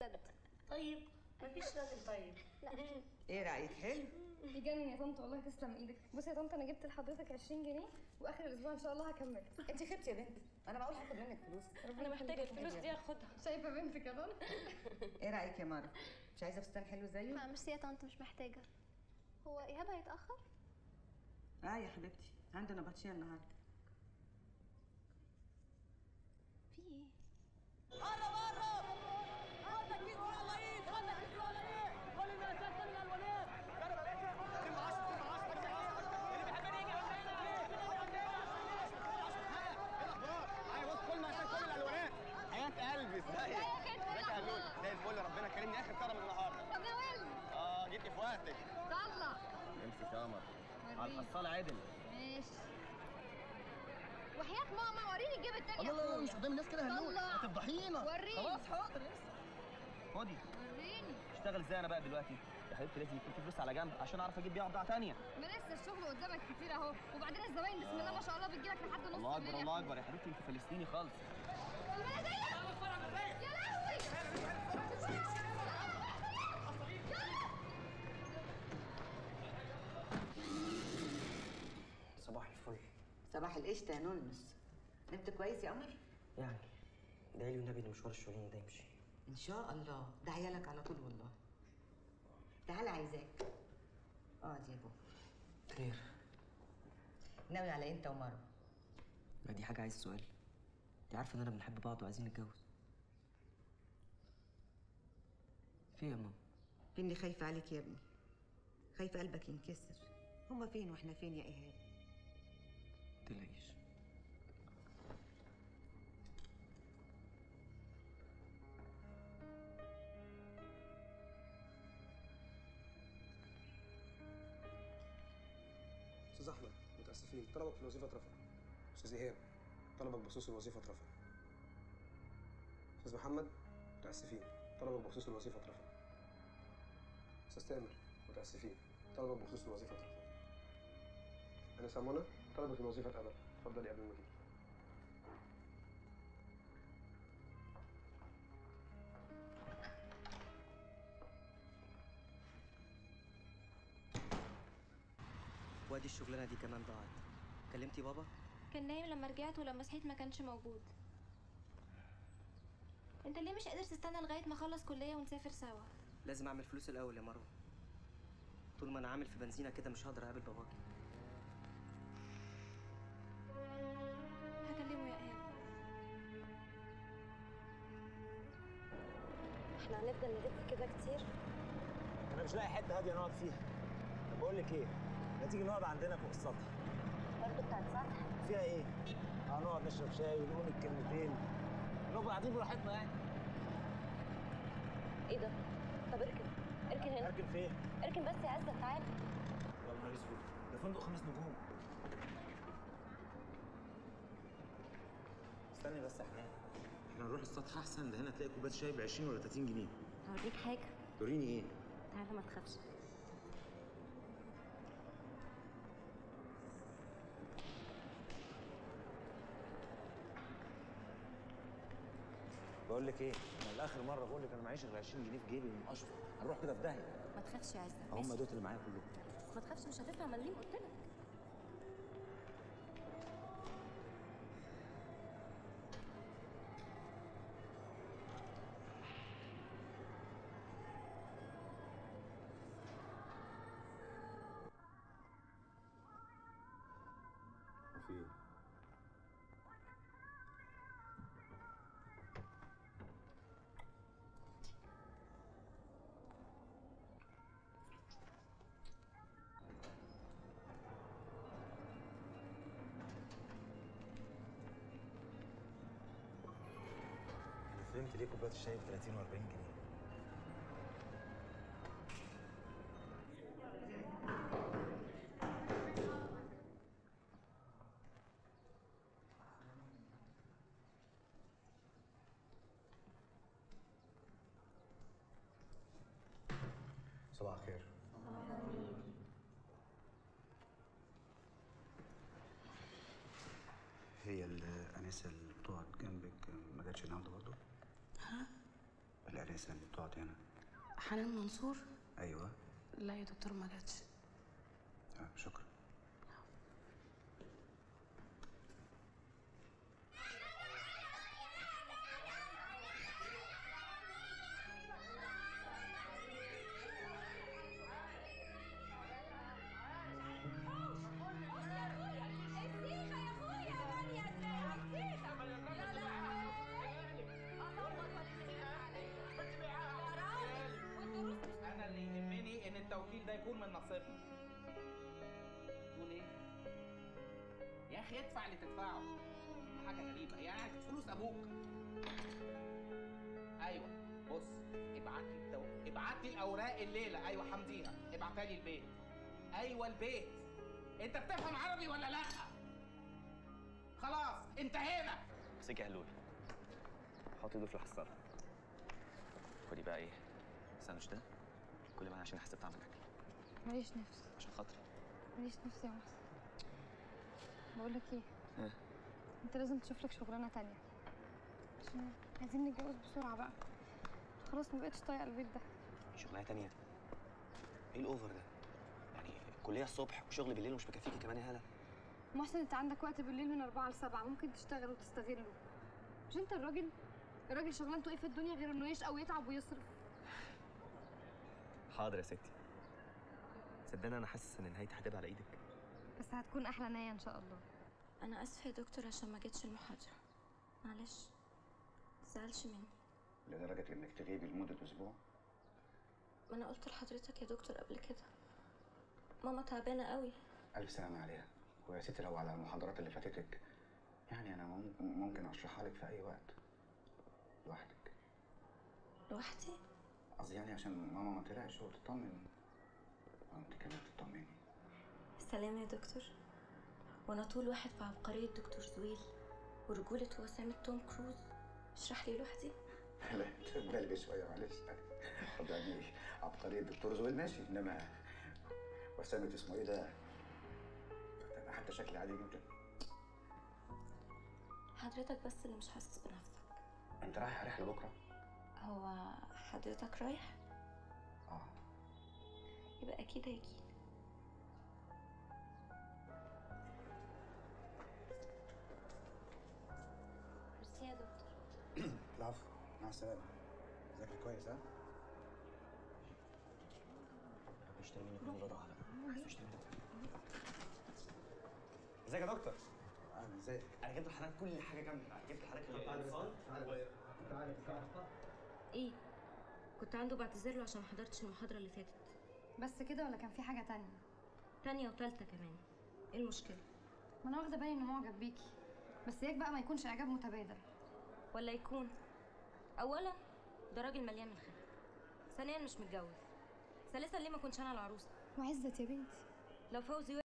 بجد طيب مفيش راجل طيب ايه رايك حلو يجنن يا طنط والله تسلم ايدك بصي يا طنط انا جبت لحضرتك 20 جنيه واخر الاسبوع ان شاء الله هكمل انت خبتي يا بنت انا معقول هاخد منك فلوس انا محتاجه الفلوس دي اخدها شايفه بنتك يا طنط ايه رايك يا مارو مش عايزه فستان حلو زيه لا ميرسي يا طنط مش محتاجه هو ايهاب هيتاخر اه يا حبيبتي عندنا باتشيه النهارده في ايه ايوه بص كل ما عشان كل الالوانات حياه قلبي ازيك ازيك يا هلول زي الفل ربنا كرمني اخر كرم النهارده طب يا ويل اه جيت في وقتك طلع امسك يا قمر على وريني. الحصاله عدل ماشي وحياة ماما وريني الجيب التاني لا لا لا مش قدام الناس كده يا هلول طلع. هتفضحينا وريني. خلاص حاضر لسه خدي وريني اشتغل ازاي انا بقى دلوقتي يا حبيبتي لازم يكون في فلوس على جنب عشان اعرف اجيب بيها بضاعه ثانيه ما لسه الشغل قدامك كتير اهو وبعدين الزباين بسم الله ما شاء الله بتجيلك لحد نص الله الليل اكبر يا الله أخوي. اكبر يا حبيبتي انت فلسطيني خالص البلدية يا لهوي صباح الفل صباح القشطه يا نونس نمت كويس يا قمر يعني ادعي لي والنبي ان مشوار الشغلين ده يمشي ان شاء الله ده عيالك على طول والله تعال عايزاك اقعد يا بو خير ناوي على انت ومارو لا دي حاجه عايز سؤال انت عارفه اننا بنحب بعض وعايزين نتجوز في إيه يا ماما في اني خايفه عليك يا ابني خايفه قلبك ينكسر هما فين واحنا فين يا ايهاب تلاقيش استاذ احمد متاسفين طلبك في الوظيفه اترفض استاذ ايهاب طلبك بخصوص الوظيفه اترفض استاذ محمد متاسفين طلبك بخصوص الوظيفه اترفض استاذ تامر متاسفين طلبك بخصوص الوظيفه اترفض انا سامونه طلبك الوظيفه اتقبل اتفضلي قبل ما اجي وادي الشغلانه دي كمان ضاعت كلمتي بابا كان نايم لما رجعت ولما صحيت ما كانش موجود انت ليه مش قادر تستنى لغايه ما اخلص كليه ونسافر سوا لازم اعمل فلوس الاول يا مروه طول ما انا عامل في بنزينه كده مش هقدر اقابل باباكي هكلمه يا ايهاب احنا هنفضل نلف كده كتير انا مش لاقي حته هاديه نقعد فيها طب بقول لك ايه ما تيجي نقعد عندنا فوق السطح برضه بتاعت سطح فيها ايه هنقعد نشرب شاي ونقول الكلمتين نبقى قاعدين براحتنا يعني ايه ده طب اركن اركن هنا اركن فين اركن بس يا عزة تعالى يا نهار اسود ده فندق خمس نجوم استني بس يا حنان احنا نروح السطح احسن ده هنا تلاقي كوبايه شاي ب 20 ولا 30 جنيه هوريك حاجة توريني ايه تعالى ما تخافش بقول لك ايه انا لاخر مره بقول لك انا معيش غير 20 جنيه في جيبي من اشفر هنروح كده في داهيه ما تخافش يا عزة هم ماشي. دول اللي معايا كلهم ما تخافش مش هتدفع مليم قلت لك في ايه انا فهمت ليه كوبايه الشاي ب 30 و40 جنيه صباح الخير هي الأنسة اللي بتقعد جنبك ما جاتش النهارده برضه؟ ها الأنسة يا سامي بتقعد هنا حنان منصور ايوه لا يا دكتور ما جاتش آه شكرا انا اللي يهمني ان التوكيل ده يكون من نصيبنا تقول ايه يا اخي ادفع اللي تدفعه حاجه غريبه يعني فلوس ابوك ايوه بص ابعت لي التو... ابعت لي الاوراق الليله ايوه حمديها ابعتها لي البيت ايوه البيت انت بتفهم عربي ولا لا خلاص انتهينا امسكي يا هلول حطي ايده في الحصاله خدي بقى ايه ساندوتش ده كل ما عشان حسيت طعم الاكل ماليش نفس عشان خاطري ماليش نفس يا محسن بقول لك ايه ها انت لازم تشوف لك شغلانه تانية عشان عايزين نتجوز بسرعه بقى خلاص ما بقتش طايقه البيت ده شغلانه تانية ايه الاوفر ده يعني كليه الصبح وشغل بالليل ومش مكفيكي كمان يا هلا محسن انت عندك وقت بالليل من أربعة لسبعة ممكن تشتغل وتستغله مش انت الراجل الراجل شغلانته ايه في الدنيا غير انه يشقى ويتعب ويصرف حاضر يا ستي صدقني انا حاسس ان نهايتي هتبقى على ايدك بس هتكون احلى نية ان شاء الله انا اسفه يا دكتور عشان ما جيتش المحاضره معلش متزعلش مني لدرجه انك تغيبي لمده اسبوع ما انا قلت لحضرتك يا دكتور قبل كده ماما تعبانه قوي الف سلامه عليها ويا ستي لو على المحاضرات اللي فاتتك يعني انا ممكن ممكن اشرحها لك في اي وقت لوحدك لوحدي قصدي يعني عشان ماما ما تقلقش وتطمن وانت كمان تطمني سلام يا دكتور وانا طول واحد في عبقريه دكتور زويل ورجوله وسامه توم كروز اشرح لي لوحدي لا تبالغي شويه معلش طب يعني عبقريه الدكتور زويل ماشي انما وسامة اسمه ايه ده؟ انا حتى شكلي عادي جدا حضرتك بس اللي مش حاسس بنفسك انت رايح رحله بكره؟ هو حضرتك رايح اه يبقى اكيد هيجي ميرسي يا دكتور العفو مع السلامه ذاكر كويس ها؟ اشتري مني كل ده ضاع ازيك يا دكتور؟ اهلا ازيك؟ انا جبت لحضرتك كل حاجه كامله جبت لحضرتك الاطفال ايه كنت عنده بعتذر له عشان ما حضرتش المحاضره اللي فاتت بس كده ولا كان في حاجة تانية تانية وتالتة كمان ايه المشكله ما انا واخدة بالي انه معجب بيكي بس ياك بقى ما يكونش اعجاب متبادل ولا يكون اولا ده راجل مليان من خير ثانيا مش متجوز ثالثا ليه ما كنتش انا العروسه وعزت يا بنتي لو فوزي